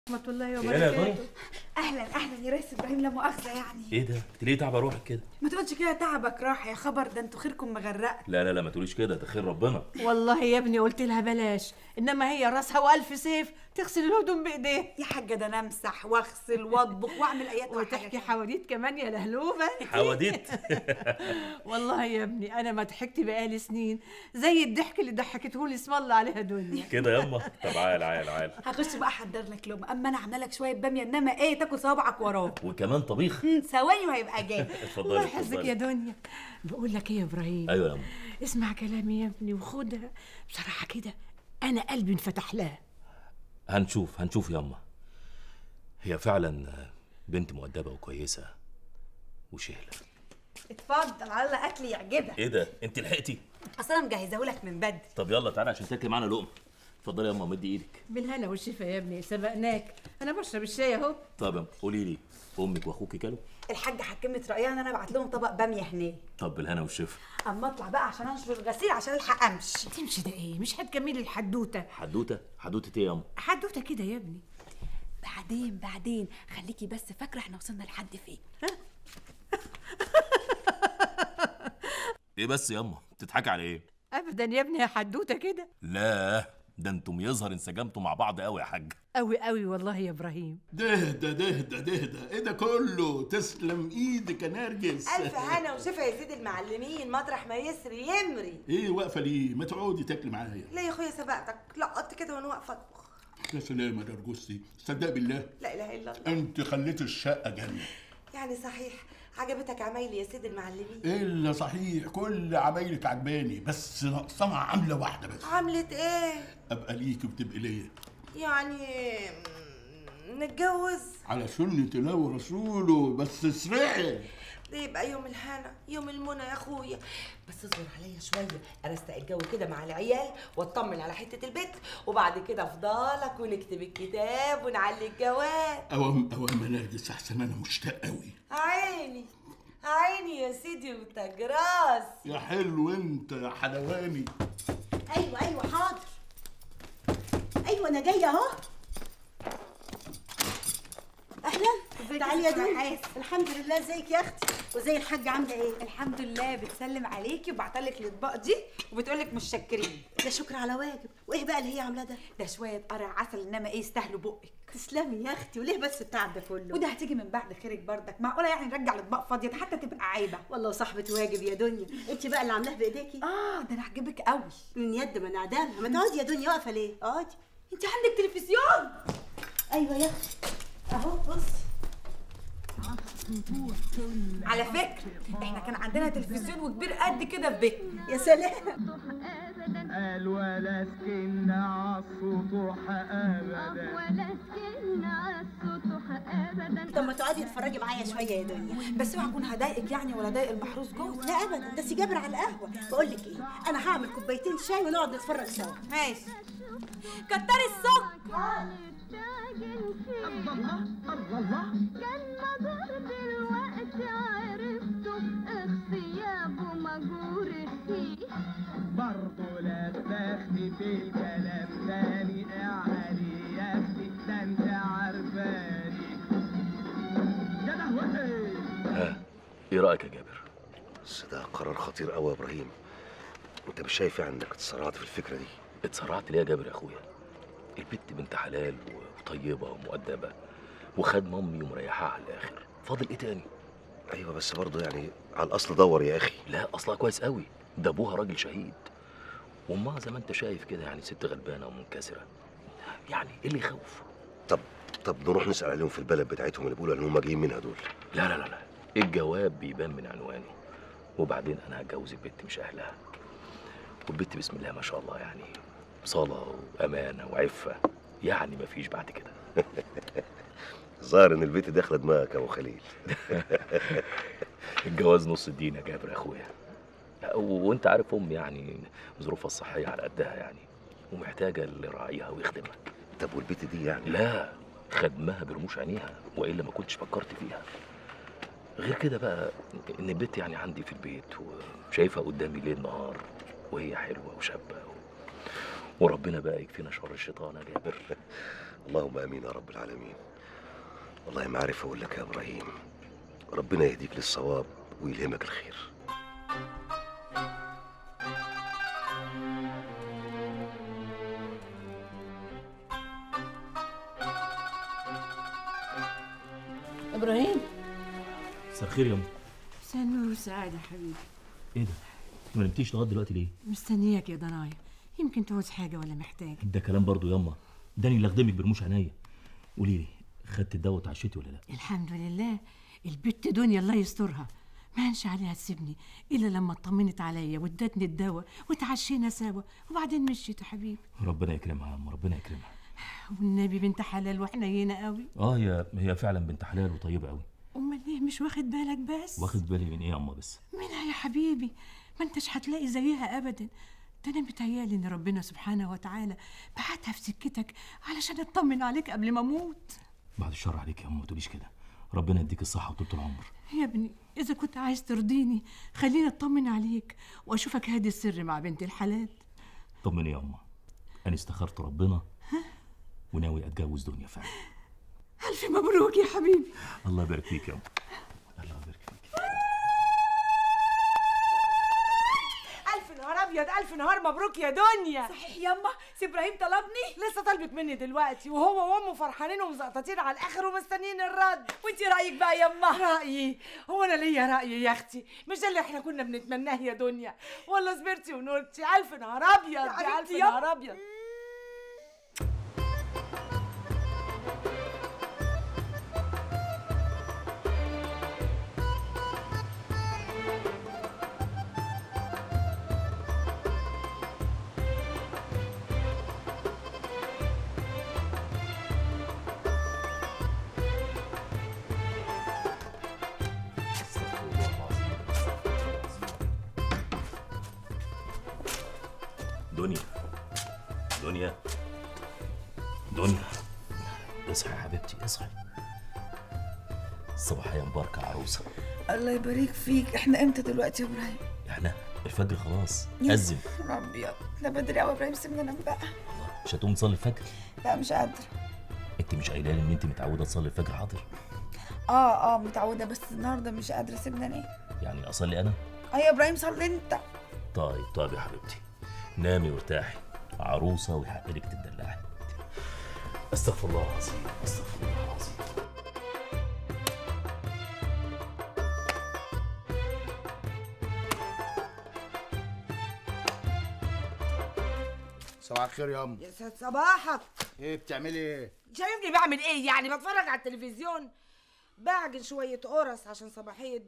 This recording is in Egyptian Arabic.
ورحمة الله يا يا وبركاته دنيا اهلا اهلا يا ريس ابراهيم لا مؤاخذه يعني ايه ده انت ليه تعبه روحك كده ما تقولش كده تعبك راح يا خبر ده انتوا خيركم مغرقه لا لا لا ما تقوليش كده ده خير ربنا والله يا ابني قلت لها بلاش انما هي راسها والف سيف تغسل الهدوم بايديها يا حاجه ده انا امسح واغسل واطبخ واعمل ايات وتحكي حواديت كمان يا لهلوبه حواديت والله يا ابني انا ما ضحكت بقالي سنين زي الضحك اللي ضحكته لي اسم الله عليها دنيا كده ياما طب عال عال عال هخش بقى احضر لك لقمه اما انا عامله لك شويه باميه انما ايه تاكل صوابعك وراه وكمان طبيخ مم، ثواني وهيبقى جاي اتفضلي الله يحفظك يا اتفضلي دنيا بقول لك ايه يا ابراهيم ايوه ياما اسمع كلامي يا ابني وخدها بصراحه كده انا قلبي انفتح لها هنشوف هنشوف ياما هي فعلا بنت مؤدبه وكويسه وشهله اتفضل على اكل يعجبك ايه ده انت لحقتي اصل انا مجهزه لك من بدري طب يلا تعالى عشان تاكلي معانا لقمه اتفضلي ياما مدي ايدك بالهنا والشفا يا ابني سبقناك انا بشرب الشاي اهو طب ياما قولي لي امك واخوكي كلوا الحاجه حكمت رايها ان انا ابعت لهم طبق باميه هناك طب بالهنا والشفا اما اطلع بقى عشان انشر الغسيل عشان الحق امشي تمشي ده ايه مش هتكملي الحدوته حدوته حدوته ايه ياما حدوته كده يا ابني بعدين بعدين خليكي بس فاكره احنا وصلنا لحد فين ايه بس ياما بتضحكي على ايه ابدا يا ابني يا حدوته كده لا ده انتم يظهر انسجمتوا مع بعض قوي يا حاج قوي قوي والله يا ابراهيم دهدى دهدى دهدى ايه ده كله تسلم ايدك يا نرجس ألف هنا وشفا يا سيدي المعلمين مطرح ما يسري يمري ايه واقفه ليه ما تقعدي تاكلي معايا لا يا اخويا سبقتك لقطت كده وانا واقفه اطبخ يا سلام يا نرجسي صدق بالله لا اله الا الله انت خليت الشقه جنه يعني صحيح عجبتك عمايلي يا سيدي المعلمين الا صحيح كل عمايلك عجباني بس ناقصاها عامله واحده بس عملت ايه ابقى ليك وبتبقي ليا يعني مم، نتجوز على سنة الله ورسوله بس اسرعي ده يبقى يوم الهنا يوم المنى يا اخويا بس اصبر عليا شويه ارستق الجو كده مع العيال واطمن على حته البيت وبعد كده افضلك ونكتب الكتاب ونعلي الجواب اوام اوام يا نرجس احسن انا مشتاق قوي عيني عيني يا سيدي وتاج راس يا حلو انت يا حلواني ايوه ايوه حاضر ايوه انا جايه اهو اهلا ازيك تعالي يا يا ست دنيا رحاس؟ الحمد لله ازيك يا اختي وزي الحاجه عامله ايه الحمد لله بتسلم عليكي وبعتلك الاطباق دي وبتقولك مش شاكرين ده شكر على واجب وايه بقى اللي هي عاملاه ده ده شويه قرع عسل انما ايه يستاهلوا بقك تسلمي يا اختي وليه بس التعب ده كله وده هتيجي من بعد خيرك بردك معقوله يعني نرجع الاطباق فاضيه ده حتى تبقى عيبه والله صاحبه واجب يا دنيا انت بقى اللي عاملاه بايديكي اه ده انا هعجبك قوي من يد من عدالها ما تقعدي يا دنيا واقفه ليه اقعدي انت عندك تلفزيون ايوه يا اختي اهو بصي على فكره احنا كان عندنا تلفزيون وكبير قد كده في بيتنا يا سلام قال ولا سكن عالسطوح ابدا ولا سكن عالسطوح ابدا طب ما تقعدي تتفرجي معايا شويه يا دنيا بس اوعى اكون هضايقك يعني ولا ضايق المحروس جوه لا ابدا ده سي جابر على القهوه بقول لك ايه انا هعمل كوبايتين شاي ونقعد نتفرج سوا ماشي كتري السكر نتاجن فيه كان مجور دلوقتي عرفته اغتيابه مجور فيه برضه لبخت في الكلام تاني اعلي يا اختي ده انت عارفاني يا لهوي ها ايه رايك يا جابر بس ده قرار خطير قوي يا ابراهيم انت مش شايف يعني انك اتسرعت في الفكره دي اتسرعت ليه يا جابر يا اخويا البت بنت حلال وطيبه ومؤدبه وخد امي ومريحاها على الاخر فاضل ايه تاني ايوه بس برضه يعني على الاصل دور يا اخي لا اصلها كويس قوي ده ابوها راجل شهيد وامها زي ما انت شايف كده يعني ست غلبانه ومنكسره يعني ايه اللي يخوف طب طب نروح نسال عليهم في البلد بتاعتهم اللي بيقولوا ان هم جايين منها دول لا لا لا لا الجواب بيبان من عنوانه وبعدين انا هتجوز البت مش اهلها والبت بسم الله ما شاء الله يعني صلاة وأمانة وعفة يعني مفيش بعد كده الظاهر ان البيت داخله دماغك يا ابو خليل الجواز نص الدين يا جابر يا اخويا و- وانت عارف امي يعني ظروفها الصحية على قدها يعني ومحتاجة اللي يراعيها ويخدمها طب والبيت دي يعني لا خدمها برموش عينيها والا ما كنتش فكرت فيها غير كده بقى ان البيت يعني عندي في البيت وشايفها قدامي ليل نهار وهي حلوه وشابه وربنا بقى يكفينا شر الشيطان يا جابر اللهم امين يا رب العالمين والله ما عارف اقول لك يا ابراهيم ربنا يهديك للصواب ويلهمك الخير ابراهيم مساء الخير يا ام مساء النور والسعاده حبيبي ايه ده ما نمتيش لغايه دلوقتي ليه مستنياك يا ضنايا يمكن تعوز حاجه ولا محتاج ده كلام برضو ياما داني اللي اخدمك برموش عينيا قولي لي خدت الدواء وتعشيتي ولا لا الحمد لله البت دنيا الله يسترها ما هنش عليها تسيبني الا لما اطمنت عليا وادتني الدواء وتعشينا سوا وبعدين مشيت يا حبيبي ربنا يكرمها يا ام ربنا يكرمها والنبي بنت حلال وحنينه قوي اه هي هي فعلا بنت حلال وطيبه قوي امال ليه مش واخد بالك بس واخد بالي من ايه يا اما بس منها يا حبيبي ما انتش هتلاقي زيها ابدا ده انا متهيالي ان ربنا سبحانه وتعالى بعتها في سكتك علشان اطمن عليك قبل ما اموت بعد الشر عليك يا ام ما تقوليش كده ربنا يديك الصحه وطول العمر يا ابني اذا كنت عايز ترضيني خليني اطمن عليك واشوفك هادي السر مع بنت الحلال طمني يا اما انا استخرت ربنا وناوي اتجوز دنيا فعلا الف مبروك يا حبيبي الله يبارك فيك يا ام الله يبارك فيك الف نهار ابيض الف نهار مبروك يا دنيا صحيح يما سي ابراهيم طلبني لسه طالبك مني دلوقتي وهو وامه فرحانين ومزقططين على الاخر ومستنيين الرد وانت رايك بقى يما رايي هو انا ليا راي يا اختي مش ده اللي احنا كنا بنتمناه يا دنيا ولا صبرتي ونولتي الف نهار ابيض يا يا الف حبيبتي يما. نهار ابيض دنيا دنيا دنيا اصحي يا حبيبتي اصحي صباحية مباركة عروسة الله يبارك فيك احنا امتى دلوقتي يا ابراهيم احنا الفجر خلاص يا أذن ربي ده بدري قوي يا ابراهيم سيبني انام بقى مش هتقوم تصلي الفجر لا مش قادره انت مش قايله لي ان انت متعودة تصلي الفجر حاضر اه اه متعوده بس النهارده مش قادره سيبني انام يعني اصلي انا اه يا ابراهيم صلي انت طيب طيب يا حبيبتي نامي وارتاحي عروسة ويحق لك تدلعي استغفر الله العظيم استغفر الله العظيم صباح الخير يا ام يا سيد صباحك ايه بتعملي ايه شايفني بعمل ايه يعني بتفرج على التلفزيون بعجن شوية قرص عشان صباحية